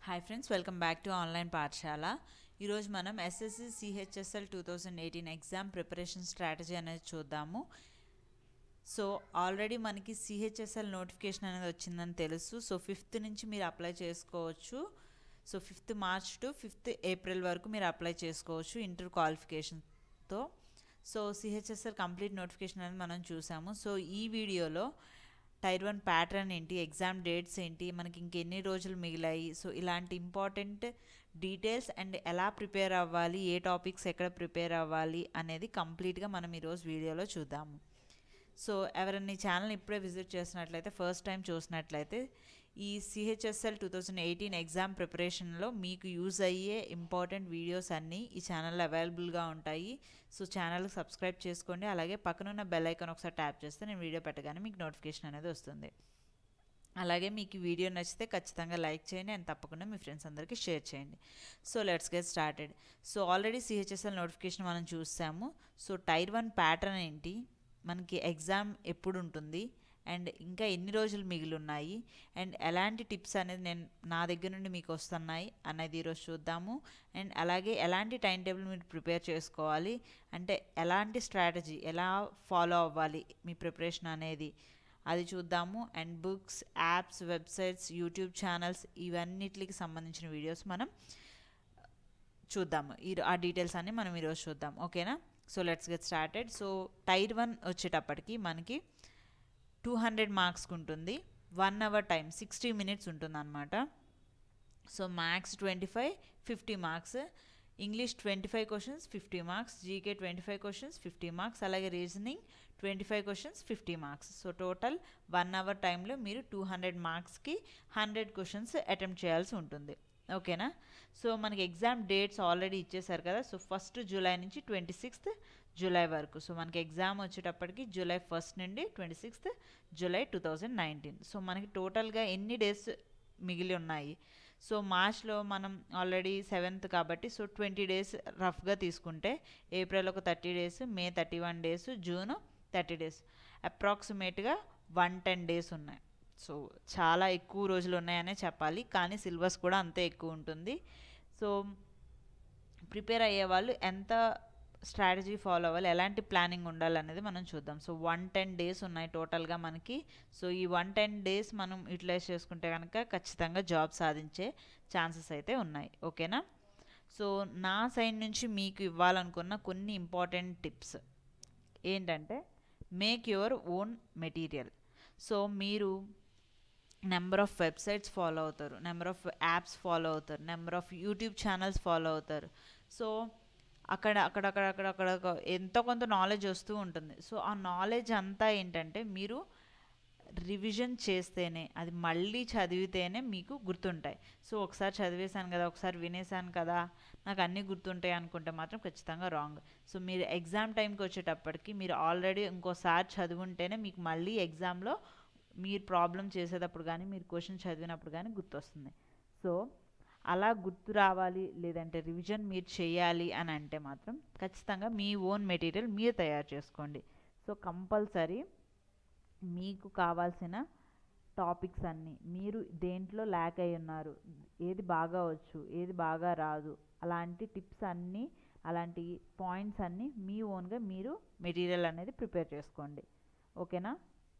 hi friends welcome back to online పాఠశాల ఈరోజు మనం SSC CHSL two thousand eighteen exam preparation strategy అనేది చూద్దాము సో ఆల్రెడీ మనకి సిహెచ్ఎస్ఎల్ నోటిఫికేషన్ అనేది వచ్చిందని తెలుసు సో ఫిఫ్త్ నుంచి మీరు అప్లై చేసుకోవచ్చు so fifth March to fifth April వరకు మీరు అప్లై చేసుకోవచ్చు ఇంటర్ క్వాలిఫికేషన్తో సో సిహెచ్ఎస్ఎల్ కంప్లీట్ నోటిఫికేషన్ అనేది మనం చూసాము సో ఈ వీడియోలో టైర్ వన్ ప్యాటర్న్ ఏంటి ఎగ్జామ్ డేట్స్ ఏంటి మనకి ఇంకెన్ని రోజులు మిగిలాయి సో ఇలాంటి ఇంపార్టెంట్ డీటెయిల్స్ అండ్ ఎలా ప్రిపేర్ అవ్వాలి ఏ టాపిక్స్ ఎక్కడ ప్రిపేర్ అవ్వాలి అనేది కంప్లీట్గా మనం ఈరోజు వీడియోలో చూద్దాము సో ఎవరైనా ఈ ఛానల్ ఇప్పుడే విజిట్ చేసినట్లయితే ఫస్ట్ టైం చూసినట్లయితే ఈ CHSL two thousand eighteen exam ప్రిపరేషన్లో మీకు యూజ్ అయ్యే ఇంపార్టెంట్ వీడియోస్ అన్నీ ఈ ఛానల్లో అవైలబుల్గా ఉంటాయి సో ఛానల్కి సబ్స్క్రైబ్ చేసుకోండి అలాగే పక్కనున్న బెల్ ఐకాన్ ఒకసారి ట్యాప్ చేస్తే నేను వీడియో పెట్టగానే మీకు నోటిఫికేషన్ అనేది వస్తుంది అలాగే మీకు ఈ వీడియో నచ్చితే ఖచ్చితంగా లైక్ చేయండి అండ్ తప్పకుండా మీ ఫ్రెండ్స్ అందరికీ షేర్ చేయండి so let's get started so already CHSL notification మనం చూసాము సో టైర్ వన్ ప్యాటర్న్ ఏంటి మనకి ఎగ్జామ్ ఎప్పుడు ఉంటుంది అండ్ ఇంకా ఎన్ని రోజులు మిగిలి ఉన్నాయి అండ్ ఎలాంటి టిప్స్ అనేది నేను నా దగ్గర నుండి మీకు వస్తున్నాయి అనేది ఈరోజు చూద్దాము అండ్ అలాగే ఎలాంటి టైం టేబుల్ మీరు ప్రిపేర్ చేసుకోవాలి అంటే ఎలాంటి స్ట్రాటజీ ఎలా ఫాలో అవ్వాలి మీ ప్రిపరేషన్ అనేది అది చూద్దాము and books apps websites YouTube channels ఇవన్నిటికి సంబంధించిన వీడియోస్ మనం చూద్దాము ఈ ఆ డీటెయిల్స్ అన్ని మనం ఈరోజు చూద్దాం ఓకేనా so let's get started so tier one వచ్చేటప్పటికి మనకి టూ హండ్రెడ్ మార్క్స్కి ఉంటుంది one hour time sixty minutes ఉంటుంది అనమాట so maths twenty five fifty marks English twenty five questions fifty marks GK twenty five questions fifty marks అలాగే reasoning twenty five questions fifty marks so total one hour టైంలో మీరు two hundred మార్క్స్కి hundred questions attempt చేయాల్సి ఉంటుంది ఓకేనా so మనకి exam dates already ఇచ్చేసారు కదా సో ఫస్ట్ జూలై నుంచి ట్వంటీ సిక్స్త్ జూలై వరకు సో మనకి ఎగ్జామ్ వచ్చేటప్పటికి జూలై ఫస్ట్ నుండి twenty sixth July two thousand nineteen so మనకి టోటల్గా ఎన్ని డేస్ మిగిలి ఉన్నాయి సో మార్చ్లో మనం ఆల్రెడీ సెవెంత్ కాబట్టి సో ట్వంటీ డేస్ రఫ్గా తీసుకుంటే ఏప్రిల్ ఒక thirty days May thirty one days June thirty days అప్రాక్సిమేట్గా వన్ టెన్ డేస్ ఉన్నాయి సో చాలా ఎక్కువ రోజులు ఉన్నాయనే చెప్పాలి కానీ సిలబస్ కూడా అంతే ఎక్కువ ఉంటుంది సో ప్రిపేర్ అయ్యే వాళ్ళు ఎంత స్ట్రాటజీ ఫాలో అవ్వాలి ఎలాంటి ప్లానింగ్ ఉండాలనేది మనం చూద్దాం సో వన్ టెన్ డేస్ ఉన్నాయి టోటల్గా మనకి సో ఈ వన్ టెన్ డేస్ మనం యూటిలైజ్ చేసుకుంటే కనుక ఖచ్చితంగా జాబ్ సాధించే ఛాన్సెస్ అయితే ఉన్నాయి ఓకేనా సో నా సైడ్ నుంచి మీకు ఇవ్వాలనుకున్న కొన్ని ఇంపార్టెంట్ టిప్స్ ఏంటంటే make your own material so మీరు నెంబర్ ఆఫ్ వెబ్సైట్స్ ఫాలో అవుతారు నెంబర్ ఆఫ్ యాప్స్ ఫాలో అవుతారు number of YouTube channels follow అవుతారు సో అక్కడ అక్కడక్కడ అక్కడక్కడ ఎంతో కొంత నాలెడ్జ్ వస్తూ ఉంటుంది సో ఆ నాలెడ్జ్ అంతా ఏంటంటే మీరు రివిజన్ చేస్తేనే అది మళ్ళీ చదివితేనే మీకు గుర్తుంటాయి సో ఒకసారి చదివేశాను కదా ఒకసారి వినేశాను కదా నాకు అన్నీ గుర్తుంటాయి అనుకుంటే మాత్రం ఖచ్చితంగా రాంగ్ సో మీరు ఎగ్జామ్ టైంకి వచ్చేటప్పటికి మీరు ఆల్రెడీ ఇంకోసారి చదువుంటేనే మీకు మళ్ళీ ఎగ్జామ్లో మీరు ప్రాబ్లం చేసేటప్పుడు కానీ మీరు క్వశ్చన్ చదివినప్పుడు కానీ గుర్తొస్తుంది సో అలా గుర్తు రావాలి లేదంటే రివిజన్ మీరు చేయాలి అని అంటే మాత్రం ఖచ్చితంగా మీ ఓన్ మెటీరియల్ మీరు తయారు చేసుకోండి సో కంపల్సరీ మీకు కావాల్సిన టాపిక్స్ అన్నీ మీరు దేంట్లో ల్యాక్ అయి ఉన్నారు ఏది బాగా వచ్చు ఏది బాగా రాదు అలాంటి టిప్స్ అన్నీ అలాంటి పాయింట్స్ అన్నీ మీ ఓన్గా మీరు మెటీరియల్ అనేది ప్రిపేర్ చేసుకోండి ఓకేనా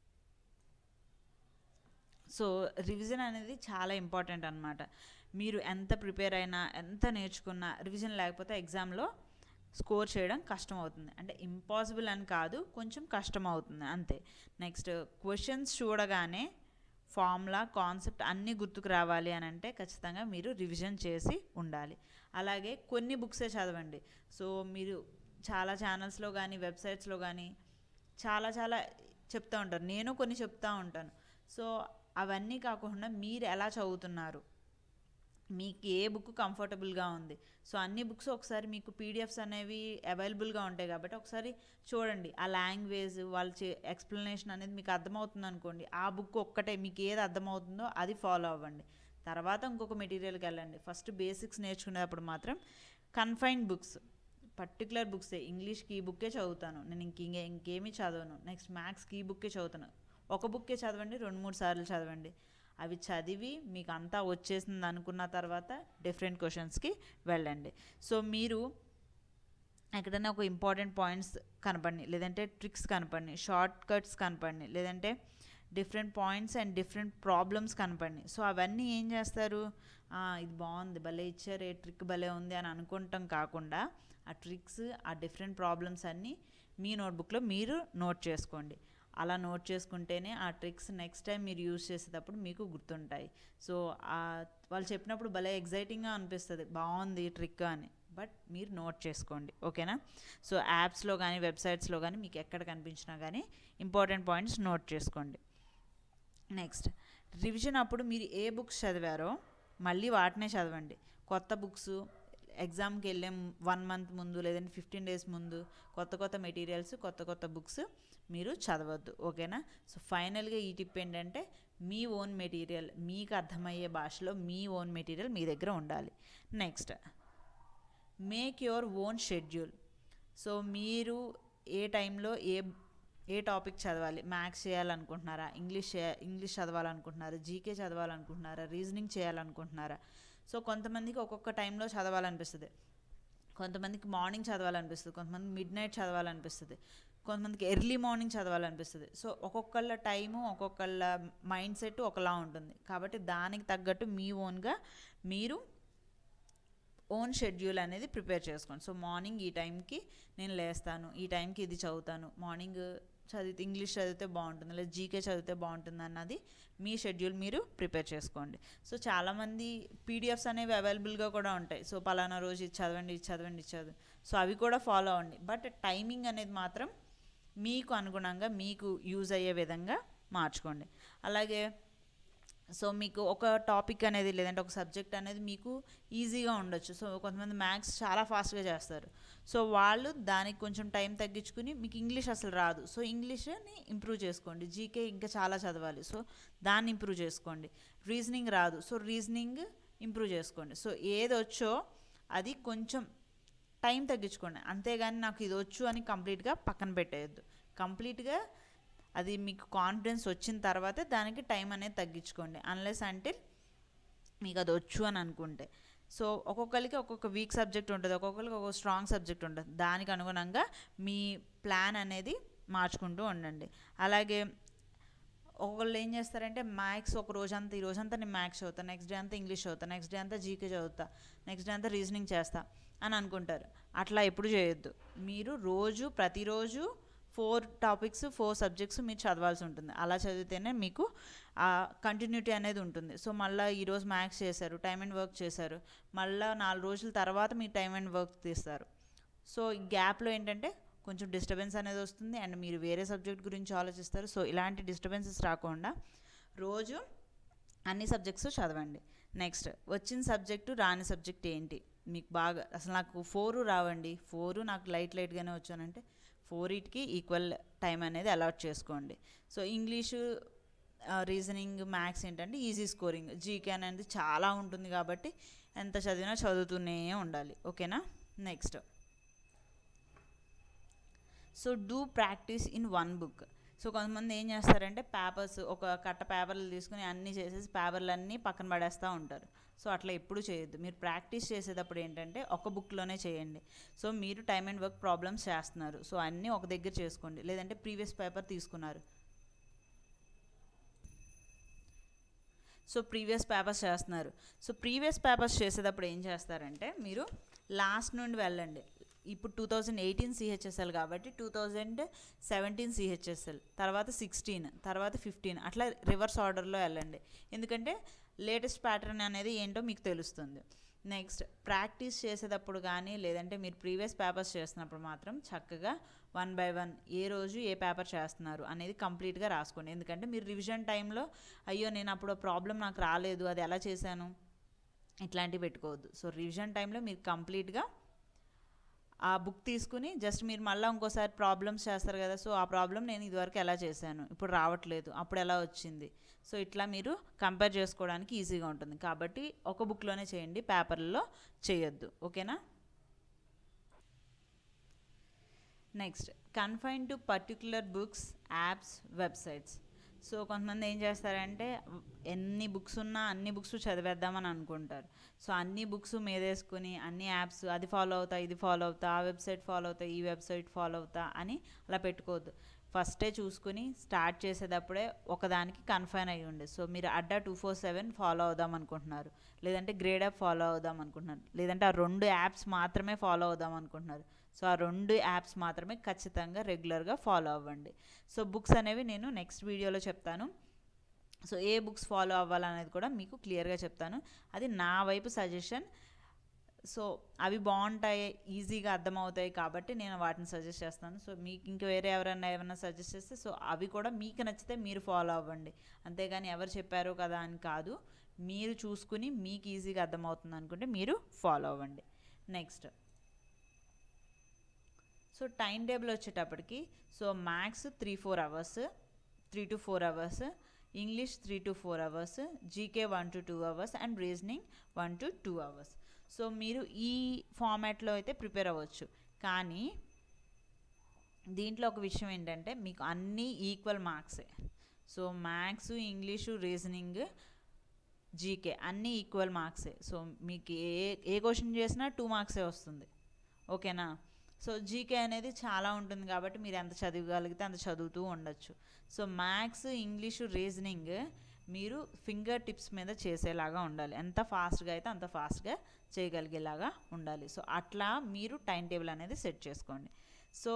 సో రివిజన్ అనేది చాలా ఇంపార్టెంట్ అనమాట మీరు ఎంత ప్రిపేర్ అయినా ఎంత నేర్చుకున్నా రివిజన్ లేకపోతే ఎగ్జామ్లో స్కోర్ చేయడం కష్టం అవుతుంది అంటే ఇంపాసిబుల్ అని కాదు కొంచెం కష్టం అవుతుంది అంతే నెక్స్ట్ క్వశ్చన్స్ చూడగానే ఫార్ములా కాన్సెప్ట్ అన్నీ గుర్తుకు రావాలి అని అంటే ఖచ్చితంగా మీరు రివిజన్ చేసి ఉండాలి అలాగే కొన్ని బుక్సే చదవండి సో మీరు చాలా ఛానల్స్లో కానీ వెబ్సైట్స్లో కానీ చాలా చాలా చెప్తూ ఉంటారు నేను కొన్ని చెప్తూ ఉంటాను సో అవన్నీ కాకుండా మీరు ఎలా చదువుతున్నారు మీకు ఏ బుక్ కంఫర్టబుల్గా ఉంది సో అన్ని బుక్స్ ఒకసారి మీకు పీడిఎఫ్స్ అనేవి అవైలబుల్గా ఉంటాయి కాబట్టి ఒకసారి చూడండి ఆ లాంగ్వేజ్ వాళ్ళ ఎక్స్ప్లెనేషన్ అనేది మీకు అర్థమవుతుంది అనుకోండి ఆ బుక్ ఒక్కటే మీకు ఏది అర్థమవుతుందో అది ఫాలో అవ్వండి తర్వాత ఇంకొక మెటీరియల్కి వెళ్ళండి ఫస్ట్ బేసిక్స్ నేర్చుకునేటప్పుడు మాత్రం కన్ఫైన్డ్ బుక్స్ పర్టికులర్ బుక్సే ఇంగ్లీష్కి ఈ బుక్కే చదువుతాను నేను ఇంక ఇంకేమీ చదవను నెక్స్ట్ మ్యాథ్స్కి ఈ బుక్కే చదువుతాను ఒక బుక్కే చదవండి రెండు మూడు సార్లు చదవండి అవి చదివి మీకు అంతా వచ్చేసింది అనుకున్న తర్వాత డిఫరెంట్ క్వశ్చన్స్కి వెళ్ళండి సో మీరు ఎక్కడైనా ఒక ఇంపార్టెంట్ పాయింట్స్ కనపడినాయి లేదంటే ట్రిక్స్ కనపడినాయి షార్ట్ కట్స్ కనపడినాయి లేదంటే different points and different problems కనపడినాయి సో అవన్నీ ఏం చేస్తారు "ఆ, ఇది బాగుంది భలే ఇచ్చారు ఏ ట్రిక్ భలే ఉంది అని అనుకుంటాం కాకుండా ఆ ట్రిక్స్ ఆ డిఫరెంట్ ప్రాబ్లమ్స్ అన్నీ మీ నోట్బుక్లో మీరు నోట్ చేసుకోండి అలా నోట్ చేసుకుంటేనే ఆ ట్రిక్స్ నెక్స్ట్ టైం మీరు యూజ్ చేసేటప్పుడు మీకు గుర్తుంటాయి సో వాళ్ళు చెప్పినప్పుడు భలే ఎగ్జైటింగ్గా అనిపిస్తుంది బాగుంది ట్రిక్ అని బట్ మీరు నోట్ చేసుకోండి ఓకేనా సో యాప్స్లో కానీ వెబ్సైట్స్లో కానీ మీకు ఎక్కడ కనిపించినా కానీ ఇంపార్టెంట్ పాయింట్స్ నోట్ చేసుకోండి నెక్స్ట్ రివిజన్ అప్పుడు మీరు ఏ బుక్స్ చదివారో మళ్ళీ వాటినే చదవండి కొత్త బుక్స్ ఎగ్జామ్కి వెళ్ళే వన్ మంత్ ముందు లేదంటే ఫిఫ్టీన్ డేస్ ముందు కొత్త కొత్త మెటీరియల్స్ కొత్త కొత్త బుక్స్ మీరు చదవద్దు ఓకేనా సో ఫైనల్గా ఈ టిప్ ఏంటంటే మీ ఓన్ మెటీరియల్ మీకు అర్థమయ్యే భాషలో మీ ఓన్ మెటీరియల్ మీ దగ్గర ఉండాలి next make your own schedule so మీరు ఏ టైంలో ఏ ఏ టాపిక్ చదవాలి మ్యాథ్స్ చేయాలనుకుంటున్నారా ఇంగ్లీష్ చేయ- ఇంగ్లీష్ చదవాలనుకుంటున్నారా జీకే చదవాలనుకుంటున్నారా రీజనింగ్ చేయాలనుకుంటున్నారా సో కొంతమందికి ఒక్కొక్క టైంలో చదవాలనిపిస్తుంది కొంతమందికి మార్నింగ్ చదవాలనిపిస్తుంది కొంతమంది మిడ్ నైట్ చదవాలనిపిస్తుంది కొంతమందికి ఎర్లీ మార్నింగ్ చదవాలనిపిస్తుంది సో ఒక్కొక్కళ్ళ టైము ఒక్కొక్కళ్ళ మైండ్ సెట్ ఒకలా ఉంటుంది కాబట్టి దానికి తగ్గట్టు మీ ఓన్గా మీరు ఓన్ షెడ్యూల్ అనేది ప్రిపేర్ చేసుకోండి సో మార్నింగ్ ఈ టైంకి నేను లేస్తాను ఈ టైంకి ఇది చదువుతాను మార్నింగ్ చదివితే ఇంగ్లీష్ చదివితే బాగుంటుంది లేదా జీకే చదివితే బాగుంటుంది అన్నది మీ షెడ్యూల్ మీరు ప్రిపేర్ చేసుకోండి సో చాలామంది పీడిఎఫ్స్ అనేవి అవైలబుల్గా కూడా ఉంటాయి సో పలానా రోజు ఇది చదవండి ఇది చదవండి ఇది చదవండి సో అవి కూడా ఫాలో అవ్వండి బట్ టైమింగ్ అనేది మాత్రం మీకు అనుగుణంగా మీకు యూజ్ అయ్యే విధంగా మార్చుకోండి అలాగే సో మీకు ఒక టాపిక్ అనేది లేదంటే ఒక సబ్జెక్ట్ అనేది మీకు ఈజీగా ఉండొచ్చు సో కొంతమంది మ్యాథ్స్ చాలా ఫాస్ట్గా చేస్తారు సో వాళ్ళు దానికి కొంచెం టైం తగ్గించుకుని మీకు ఇంగ్లీష్ అసలు రాదు సో ఇంగ్లీష్ని ఇంప్రూవ్ చేసుకోండి జీకే ఇంకా చాలా చదవాలి సో దాన్ని ఇంప్రూవ్ చేసుకోండి రీజనింగ్ రాదు సో రీజనింగ్ ఇంప్రూవ్ చేసుకోండి సో ఏది వచ్చో అది కొంచెం టైం తగ్గించుకోండి అంతేగాని నాకు ఇది వచ్చు అని కంప్లీట్గా పక్కన పెట్టేయద్దు కంప్లీట్గా అది మీకు కాన్ఫిడెన్స్ వచ్చిన తర్వాతే దానికి టైం అనేది తగ్గించుకోండి అన్లెస్ అంటే మీకు అది వచ్చు అని అనుకుంటే సో ఒక్కొక్కరికి ఒక్కొక్క వీక్ సబ్జెక్ట్ ఉంటుంది ఒక్కొక్కరికి ఒక్కొక్క స్ట్రాంగ్ సబ్జెక్ట్ ఉంటుంది దానికి అనుగుణంగా మీ ప్లాన్ అనేది మార్చుకుంటూ ఉండండి అలాగే ఒకళ్ళు ఏం చేస్తారంటే మ్యాథ్స్ ఒక రోజంతా ఈ రోజంతా నేను మ్యాథ్స్ చదువుతా నెక్స్ట్ డే అంతా ఇంగ్లీష్ చదువుతా నెక్స్ట్ డే అంతా జీకే చదువుతా నెక్స్ట్ డే అంతా రీజనింగ్ చేస్తా అని అనుకుంటారు అట్లా ఎప్పుడు చేయొద్దు మీరు రోజు ప్రతిరోజు ఫోర్ టాపిక్స్ ఫోర్ సబ్జెక్ట్స్ మీరు చదవాల్సి ఉంటుంది అలా చదివితేనే మీకు ఆ కంటిన్యూటీ అనేది ఉంటుంది సో మళ్ళీ ఈరోజు మ్యాథ్స్ చేశారు టైం అండ్ వర్క్ చేశారు మళ్ళీ నాలుగు రోజుల తర్వాత మీరు టైం అండ్ వర్క్ తీస్తారు సో ఈ గ్యాప్లో ఏంటంటే కొంచెం డిస్టర్బెన్స్ అనేది వస్తుంది అండ్ మీరు వేరే సబ్జెక్ట్ గురించి ఆలోచిస్తారు సో ఇలాంటి డిస్టర్బెన్సెస్ రాకుండా రోజు అన్ని సబ్జెక్ట్స్ చదవండి నెక్స్ట్ వచ్చిన సబ్జెక్టు రాని సబ్జెక్ట్ ఏంటి మీకు బాగా అసలు నాకు ఫోరు రావండి ఫోరు నాకు లైట్ లైట్గానే వచ్చానంటే ఫోర్ ఇట్కి ఈక్వల్ టైం అనేది అలాట్ చేసుకోండి సో ఇంగ్లీషు రీజనింగ్ మ్యాథ్స్ ఏంటంటే ఈజీ స్కోరింగ్ జీకే అనేది చాలా ఉంటుంది కాబట్టి ఎంత చదివినా చదువుతూనే ఉండాలి ఓకేనా next so do practice in one book so కొంతమంది ఏం చేస్తారంటే పేపర్స్ ఒక కట్ట పేపర్లు తీసుకుని అన్నీ చేసేసి పేపర్లు అన్నీ పక్కన పడేస్తూ ఉంటారు సో అట్లా ఎప్పుడు చేయొద్దు మీరు ప్రాక్టీస్ చేసేటప్పుడు ఏంటంటే ఒక బుక్లోనే చేయండి సో మీరు టైం అండ్ వర్క్ ప్రాబ్లమ్స్ చేస్తున్నారు సో అన్నీ ఒక దగ్గర చేసుకోండి లేదంటే ప్రీవియస్ పేపర్ తీసుకున్నారు సో ప్రీవియస్ పేపర్స్ చేస్తున్నారు సో ప్రీవియస్ పేపర్స్ చేసేటప్పుడు ఏం చేస్తారంటే మీరు లాస్ట్ నుండి వెళ్ళండి ఇప్పుడు టూ థౌజండ్ ఎయిటీన్ సిహెచ్ఎస్ఎల్ కాబట్టి టూ థౌజండ్ సెవెంటీన్ సిహెచ్ఎస్ఎల్ తర్వాత సిక్స్టీన్ తర్వాత ఫిఫ్టీన్ అట్లా రివర్స్ ఆర్డర్లో వెళ్ళండి ఎందుకంటే లేటెస్ట్ ప్యాటర్న్ అనేది ఏంటో మీకు తెలుస్తుంది నెక్స్ట్ ప్రాక్టీస్ చేసేటప్పుడు కానీ లేదంటే మీరు ప్రీవియస్ పేపర్స్ చేస్తున్నప్పుడు మాత్రం చక్కగా వన్ బై వన్ ఏ రోజు ఏ పేపర్ చేస్తున్నారు అనేది కంప్లీట్గా రాసుకోండి ఎందుకంటే మీరు రివిజన్ టైంలో అయ్యో నేను అప్పుడు ప్రాబ్లం నాకు రాలేదు అది ఎలా చేశాను ఇట్లాంటివి పెట్టుకోవద్దు సో రివిజన్ టైంలో మీరు కంప్లీట్గా ఆ బుక్ తీసుకుని జస్ట్ మీరు మళ్ళీ ఇంకోసారి ప్రాబ్లమ్స్ చేస్తారు కదా సో ఆ ప్రాబ్లం నేను ఇదివరకు ఎలా చేశాను ఇప్పుడు రావట్లేదు అప్పుడు ఎలా వచ్చింది సో ఇట్లా మీరు కంపేర్ చేసుకోవడానికి ఈజీగా ఉంటుంది కాబట్టి ఒక బుక్లోనే చేయండి పేపర్లలో చేయొద్దు ఓకేనా next confine to particular books apps websites so కొంతమంది ఏం చేస్తారంటే ఎన్ని బుక్స్ ఉన్నా అన్ని బుక్స్ చదివేద్దామని అనుకుంటారు సో అన్ని బుక్స్ మీదేసుకుని అన్ని యాప్స్ అది ఫాలో అవుతా ఇది ఫాలో అవుతా ఆ వెబ్సైట్ ఫాలో అవుతా ఈ వెబ్సైట్ ఫాలో అవుతా అని అలా పెట్టుకోవద్దు ఫస్టే చూసుకుని స్టార్ట్ చేసేటప్పుడే ఒకదానికి కన్ఫైన్ అయ్యి ఉండే సో మీరు Adda two four seven follow అవుదాం అనుకుంటున్నారు లేదంటే గ్రేడ్ యాప్ ఫాలో అవుదాం అనుకుంటున్నారు లేదంటే ఆ రెండు యాప్స్ మాత్రమే ఫాలో అవుదాం అనుకుంటున్నారు సో ఆ రెండు యాప్స్ మాత్రమే ఖచ్చితంగా రెగ్యులర్గా ఫాలో అవ్వండి సో బుక్స్ అనేవి నేను నెక్స్ట్ వీడియోలో చెప్తాను సో ఏ బుక్స్ ఫాలో అవ్వాలనేది కూడా మీకు క్లియర్గా చెప్తాను అది నా వైపు సజెషన్ సో అవి బాగుంటాయి ఈజీగా అర్థమవుతాయి కాబట్టి నేను వాటిని సజెస్ట్ చేస్తాను సో మీకు ఇంక వేరే ఎవరైనా ఏమైనా సజెస్ట్ చేస్తే సో అవి కూడా మీకు నచ్చితే మీరు ఫాలో అవ్వండి అంతేగాని ఎవరు చెప్పారో కదా అని కాదు మీరు చూసుకుని మీకు ఈజీగా అర్థమవుతుంది అనుకుంటే మీరు ఫాలో అవ్వండి నెక్స్ట్ సో టైం టేబుల్ వచ్చేటప్పటికి so maths three four hours three to four hours English three to four hours GK one to two hours and reasoning one to two hours so మీరు ఈ ఫార్మాట్లో అయితే prepare అవ్వచ్చు కానీ దీంట్లో ఒక విషయం ఏంటంటే మీకు అన్నీ ఈక్వల్ మార్క్సే so maths English reasoning GK అన్నీ ఈక్వల్ మార్క్సే సో మీకు ఏ ఏ క్వశ్చన్ చేసినా టూ మార్క్సే వస్తుంది ఓకేనా సో జీకే అనేది చాలా ఉంటుంది కాబట్టి మీరు ఎంత చదవగలిగితే అంత చదువుతూ ఉండొచ్చు సో మ్యాథ్స్ ఇంగ్లీషు రీజనింగ్ మీరు ఫింగర్ టిప్స్ మీద చేసేలాగా ఉండాలి ఎంత ఫాస్ట్గా అయితే అంత ఫాస్ట్గా చేయగలిగేలాగా ఉండాలి సో అట్లా మీరు టైం టేబుల్ అనేది సెట్ చేసుకోండి సో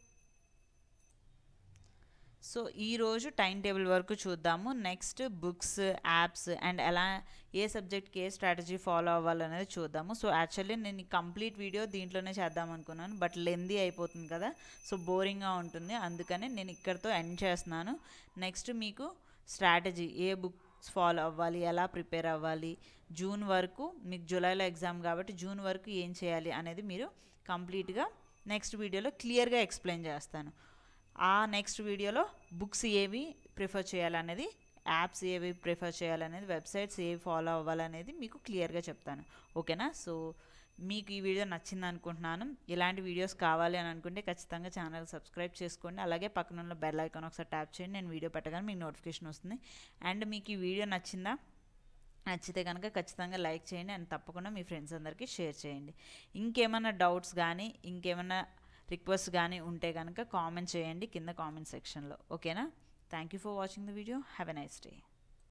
సో ఈరోజు టైం టేబుల్ వరకు చూద్దాము నెక్స్ట్ బుక్స్ యాప్స్ అండ్ ఎలా ఏ సబ్జెక్ట్కి ఏ స్ట్రాటజీ ఫాలో అవ్వాలనేది చూద్దాము సో యాక్చువల్లీ నేను ఈ కంప్లీట్ వీడియో దీంట్లోనే చేద్దాం అనుకున్నాను బట్ లెందీ అయిపోతుంది కదా సో బోరింగ్గా ఉంటుంది అందుకని నేను ఇక్కడితో ఎండ్ చేస్తున్నాను నెక్స్ట్ మీకు స్ట్రాటజీ ఏ బుక్స్ ఫాలో అవ్వాలి ఎలా ప్రిపేర్ అవ్వాలి జూన్ వరకు మీకు జూలైలో ఎగ్జామ్ కాబట్టి జూన్ వరకు ఏం చేయాలి అనేది మీరు కంప్లీట్గా నెక్స్ట్ వీడియోలో క్లియర్గా ఎక్స్ప్లెయిన్ చేస్తాను ఆ నెక్స్ట్ వీడియోలో బుక్స్ ఏవి ప్రిఫర్ చేయాలనేది యాప్స్ ఏవి ప్రిఫర్ చేయాలనేది వెబ్సైట్స్ ఏవి ఫాలో అవ్వాలనేది మీకు క్లియర్గా చెప్తాను ఓకేనా సో మీకు ఈ వీడియో నచ్చింది అనుకుంటున్నాను ఇలాంటి వీడియోస్ కావాలి అని అనుకుంటే ఖచ్చితంగా ఛానల్ సబ్స్క్రైబ్ చేసుకోండి అలాగే పక్కన ఉన్న బెల్ ఐకాన్ ఒకసారి ట్యాప్ చేయండి నేను వీడియో పెట్టగానే మీకు నోటిఫికేషన్ వస్తుంది అండ్ మీకు ఈ వీడియో నచ్చిందా నచ్చితే కనుక ఖచ్చితంగా లైక్ చేయండి అండ్ తప్పకుండా మీ ఫ్రెండ్స్ అందరికీ షేర్ చేయండి ఇంకేమైనా డౌట్స్ కానీ ఇంకేమైనా రిక్వెస్ట్ కానీ ఉంటే కనుక కామెంట్ చేయండి కింద కామెంట్ సెక్షన్లో ఓకేనా thank you for watching the video have a nice day